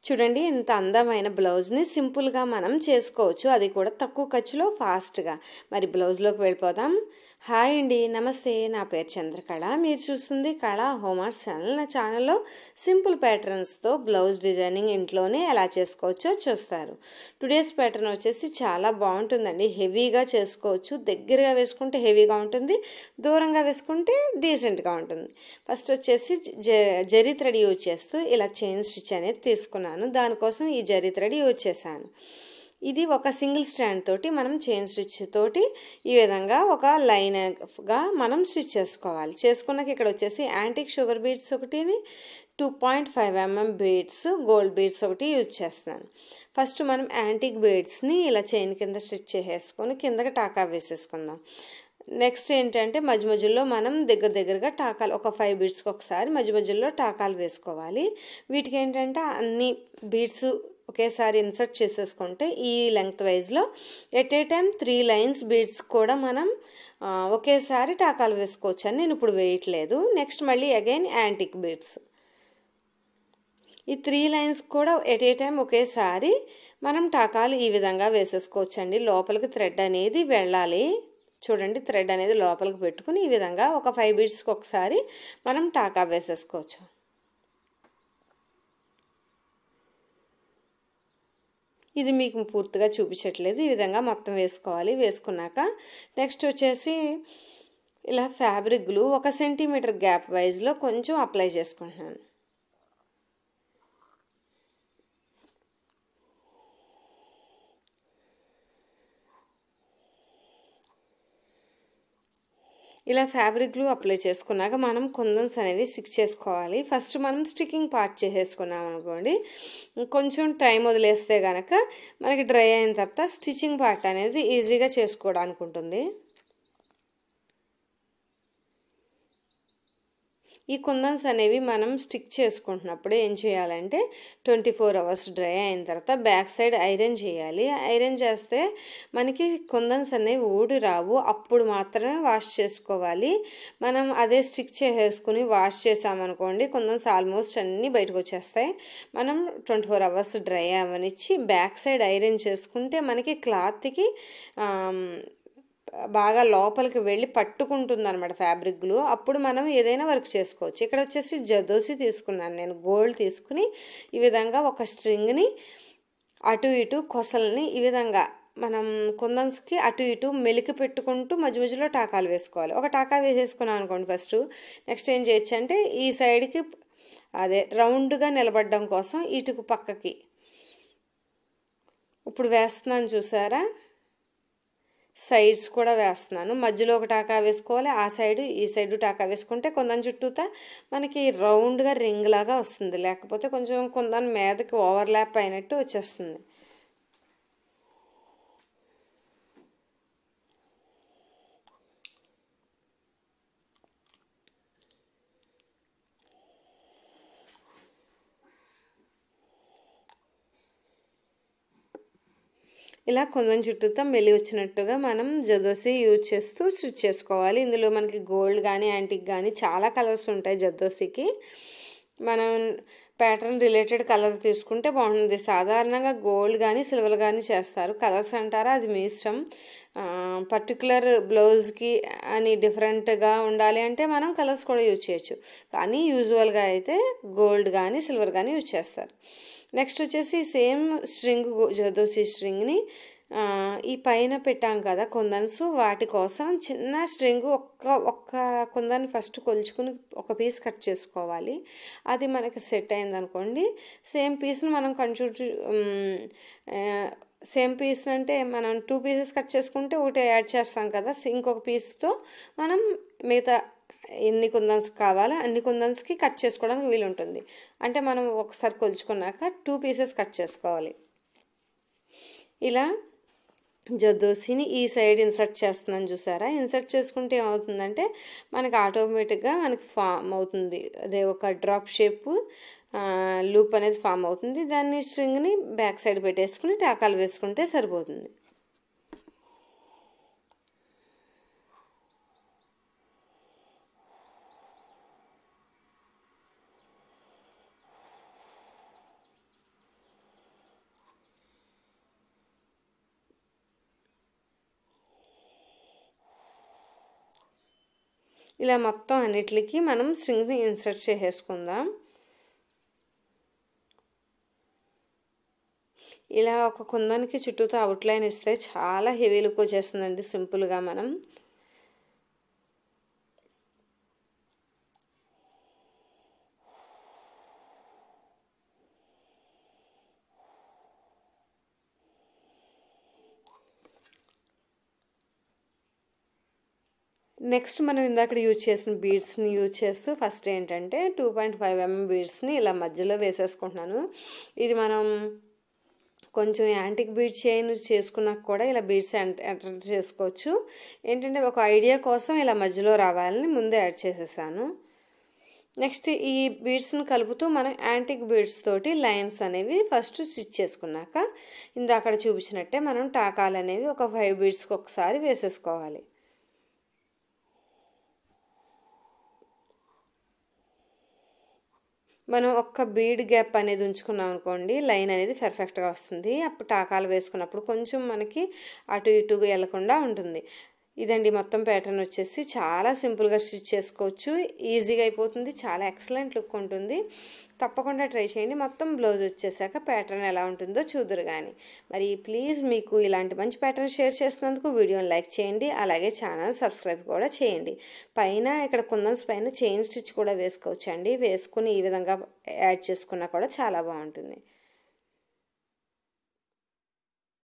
చూడండి ఇంత అందమైన బ్లౌజ్ని సింపుల్గా మనం చేసుకోవచ్చు అది కూడా తక్కువ ఖర్చులో ఫాస్ట్గా మరి బ్లౌజ్లోకి వెళ్ళిపోదాం హాయ్ అండి నమస్తే నా పేరు చంద్రకళ మీరు చూస్తుంది కళ హోమార్స్ ఛానల్ నా ఛానల్లో సింపుల్ ప్యాటర్న్స్తో బ్లౌజ్ డిజైనింగ్ ఇంట్లోనే ఎలా చేసుకోవచ్చో చూస్తారు టుడేస్ ప్యాటర్న్ వచ్చేసి చాలా బాగుంటుందండి హెవీగా చేసుకోవచ్చు దగ్గరగా వేసుకుంటే హెవీగా ఉంటుంది దూరంగా వేసుకుంటే డీసెంట్గా ఉంటుంది ఫస్ట్ వచ్చేసి జ జరీ థ్రెడ్ యూజ్ చేస్తూ ఇలా చైన్ స్టిచ్ అనేది తీసుకున్నాను దానికోసం ఈ జరీ థ్రెడ్ యూజ్ చేశాను ఇది ఒక సింగిల్ స్టాండ్ తోటి మనం చైన్ స్టిచ్ తోటి ఈ విధంగా ఒక లైన్గా మనం స్టిచ్ చేసుకోవాలి చేసుకున్నాక ఇక్కడ వచ్చేసి యాంటిక్ షుగర్ బీడ్స్ ఒకటిని two point five MM beads gold beads ఒకటి యూజ్ చేస్తున్నాను ఫస్ట్ మనం యాంటిక్ బీడ్స్ని ఇలా చైన్ కింద స్టిచ్ చేసేసుకొని కిందకి టాకా వేసేసుకుందాం నెక్స్ట్ ఏంటంటే మధ్య మధ్యలో మనం దగ్గర దగ్గరగా టాకాలు ఒక ఫైవ్ బీడ్స్కి ఒకసారి మధ్య మధ్యలో టాకాలు వేసుకోవాలి వీటికి ఏంటంటే అన్ని బీడ్స్ ఒకేసారి ఇన్సర్ట్ చేసేసుకుంటే ఈ లెంగ్త్ వైజ్లో at a time three lines beads కూడా మనం ఒకేసారి టాకాలు వేసుకోవచ్చు అని నేను ఇప్పుడు వేయట్లేదు నెక్స్ట్ మళ్ళీ అగైన్ యాంటిక్ బీడ్స్ ఈ త్రీ లైన్స్ కూడా ఎట్ ఏ టైం ఒకేసారి మనం టాకాలు ఈ విధంగా వేసేసుకోవచ్చండి లోపలికి థ్రెడ్ అనేది వెళ్ళాలి చూడండి థ్రెడ్ అనేది లోపలికి పెట్టుకుని ఈ విధంగా ఒక ఫైవ్ బీడ్స్కి ఒకసారి మనం టాకా వేసేసుకోవచ్చు ఇది మీకు పూర్తిగా చూపించట్లేదు ఈ విధంగా మొత్తం వేసుకోవాలి వేసుకున్నాక నెక్స్ట్ వచ్చేసి ఇలా ఫ్యాబ్రిక్ గ్లూ ఒక సెంటీమీటర్ గ్యాప్ వైజ్లో కొంచెం అప్లై చేసుకుంటున్నాను ఇలా ఫ్యాబ్రిక్ గ్లూ అప్లై చేసుకున్నాక మనం కుందన్స్ అనేవి స్టిక్ చేసుకోవాలి ఫస్ట్ మనం స్టిక్కింగ్ పార్ట్ చేసేసుకున్నాం అనుకోండి కొంచెం టైం వదిలేస్తే కనుక మనకి డ్రై అయిన తర్వాత స్టిచ్చింగ్ పార్ట్ అనేది ఈజీగా చేసుకోవడానికి ఉంటుంది ఈ కుందన్స్ అనేవి మనం స్టిక్ చేసుకుంటున్నప్పుడు ఏం చేయాలంటే ట్వంటీ ఫోర్ అవర్స్ డ్రై అయిన తర్వాత బ్యాక్ సైడ్ ఐరన్ చేయాలి ఐరన్ చేస్తే మనకి కుందన్స్ అనేవి ఊడి రావు అప్పుడు మాత్రమే వాష్ చేసుకోవాలి మనం అదే స్టిక్ చేసేసుకుని వాష్ చేసామనుకోండి కుందన్స్ ఆల్మోస్ట్ అన్నీ బయటకు వచ్చేస్తాయి మనం ట్వంటీ ఫోర్ అవర్స్ డ్రై అవనిచ్చి బ్యాక్ సైడ్ ఐరన్ చేసుకుంటే మనకి క్లాత్కి బాగా లోపలికి వెళ్ళి పట్టుకుంటుంది అనమాట ఫ్యాబ్రిక్ గ్లూ అప్పుడు మనం ఏదైనా వర్క్ చేసుకోవచ్చు ఇక్కడ వచ్చేసి జదోసి తీసుకున్నాను నేను గోల్డ్ తీసుకుని ఈ విధంగా ఒక స్ట్రింగ్ని అటు ఇటు కొసల్ని ఈ విధంగా మనం కుందన్స్కి అటు ఇటు మెలికి పెట్టుకుంటూ మధ్య మధ్యలో టాకాలు వేసుకోవాలి ఒక టాకా వేసేసుకున్నాం అనుకోండి ఫస్ట్ నెక్స్ట్ ఏం చేయొచ్చు అంటే ఈ సైడ్కి అదే రౌండ్గా నిలబడడం కోసం ఇటుకు పక్కకి ఇప్పుడు వేస్తున్నాను చూసారా సైడ్స్ కూడా వేస్తున్నాను మధ్యలో ఒక టాకా వేసుకోవాలి ఆ సైడ్ ఈ సైడ్ టాకా వేసుకుంటే కొందని చుట్టూతా మనకి రౌండ్గా రింగ్ లాగా వస్తుంది లేకపోతే కొంచెం కొందని మీదకి ఓవర్లాప్ అయినట్టు వచ్చేస్తుంది ఇలా కొంచెం చుట్టూతో మెల్లి వచ్చినట్టుగా మనం జదోసి యూజ్ చేస్తూ స్టిచ్ చేసుకోవాలి ఇందులో మనకి గోల్డ్ కానీ యాంటిక్ కానీ చాలా కలర్స్ ఉంటాయి జదోసికి మనం ప్యాటర్న్ రిలేటెడ్ కలర్ తీసుకుంటే బాగుంటుంది సాధారణంగా గోల్డ్ కానీ సిల్వర్ కానీ చేస్తారు కలర్స్ అంటారా అది మీ ఇష్టం పర్టికులర్ బ్లౌజ్కి అని డిఫరెంట్గా ఉండాలి అంటే మనం కలర్స్ కూడా యూజ్ చేయొచ్చు కానీ యూజువల్గా అయితే గోల్డ్ కానీ సిల్వర్ కానీ యూజ్ చేస్తారు నెక్స్ట్ వచ్చేసి సేమ్ స్ట్రింగ్ జదోసి స్ట్రింగ్ని ఈ పైన పెట్టాం కదా కుందన్స్ వాటి కోసం చిన్న స్ట్రింగ్ ఒక్క ఒక్క కుందాన్ని ఫస్ట్ కొలుచుకుని ఒక పీస్ కట్ చేసుకోవాలి అది మనకి సెట్ అయింది అనుకోండి సేమ్ పీస్ని మనం కొంచెం సేమ్ పీస్ అంటే మనం టూ పీసెస్ కట్ చేసుకుంటే ఒకటి యాడ్ చేస్తాం కదా ఇంకొక పీస్తో మనం మిగతా ఎన్ని కుందన్స్ కావాలో అన్ని కుందన్స్కి కట్ చేసుకోవడానికి వీలు ఉంటుంది అంటే మనం ఒకసారి కొలుచుకున్నాక టూ పీసెస్ కట్ చేసుకోవాలి ఇలా జద్దోసిని ఈ సైడ్ ఇన్సర్ట్ చేస్తున్నాను చూసారా ఇన్సర్ట్ చేసుకుంటే ఏమవుతుందంటే మనకి ఆటోమేటిక్గా మనకి ఫామ్ అవుతుంది అదే ఒక డ్రాప్ షేప్ లూప్ అనేది ఫామ్ అవుతుంది దాన్ని స్ట్రింగ్ని బ్యాక్ సైడ్ పెట్టేసుకుని టాకాలు వేసుకుంటే సరిపోతుంది ఇలా మొత్తం అన్నిటికి మనం స్ట్రింగ్స్ని ఇన్సర్ట్ చేసేసుకుందాం ఇలా ఒక కుందానికి చుట్టూతో అవుట్లైన్ ఇస్తే చాలా హెవీ లుక్ వచ్చేస్తుందండి సింపుల్గా మనం నెక్స్ట్ మనం ఇందాక యూజ్ చేసిన బీడ్స్ని యూజ్ చేస్తూ ఫస్ట్ ఏంటంటే టూ పాయింట్ ఫైవ్ ఎంఎం బీడ్స్ని ఇలా మధ్యలో వేసేసుకుంటున్నాను ఇది మనం కొంచెం యాంటిక్ బీడ్ చైన్ చేసుకున్నాక కూడా ఇలా బీడ్స్ ఎంటర్ చేసుకోవచ్చు ఏంటంటే ఒక ఐడియా కోసం ఇలా మధ్యలో రావాలని ముందే యాడ్ చేసేసాను నెక్స్ట్ ఈ బీడ్స్ని కలుపుతూ మనం యాంటిక్ బీడ్స్ తోటి లైన్స్ అనేవి ఫస్ట్ స్టిచ్ చేసుకున్నాక ఇందాక చూపించినట్టే మనం టాకాలు అనేవి ఒక ఫైవ్ బీడ్స్కి ఒకసారి వేసేసుకోవాలి మనం ఒక్క బీడ్ గ్యాప్ అనేది ఉంచుకున్నాం అనుకోండి లైన్ అనేది పర్ఫెక్ట్గా వస్తుంది అప్పుడు టాకాలు వేసుకున్నప్పుడు కొంచెం మనకి అటు ఇటు వెళ్లకుండా ఉంటుంది ఇదండి మొత్తం ప్యాటర్న్ వచ్చేసి చాలా సింపుల్గా స్టిచ్ చేసుకోవచ్చు ఈజీగా అయిపోతుంది చాలా ఎక్సలెంట్ లుక్ ఉంటుంది తప్పకుండా ట్రై చేయండి మొత్తం బ్లౌజ్ వచ్చేసాక ప్యాటర్న్ ఎలా ఉంటుందో చూదురు కానీ మరి ప్లీజ్ మీకు ఇలాంటి మంచి ప్యాటర్న్ షేర్ చేస్తున్నందుకు వీడియోని లైక్ చేయండి అలాగే ఛానల్ సబ్స్క్రైబ్ కూడా చేయండి పైన ఇక్కడ కుందన్స్ పైన చైన్ స్టిచ్ కూడా వేసుకోవచ్చండి వేసుకుని ఈ విధంగా యాడ్ చేసుకున్నా కూడా చాలా బాగుంటుంది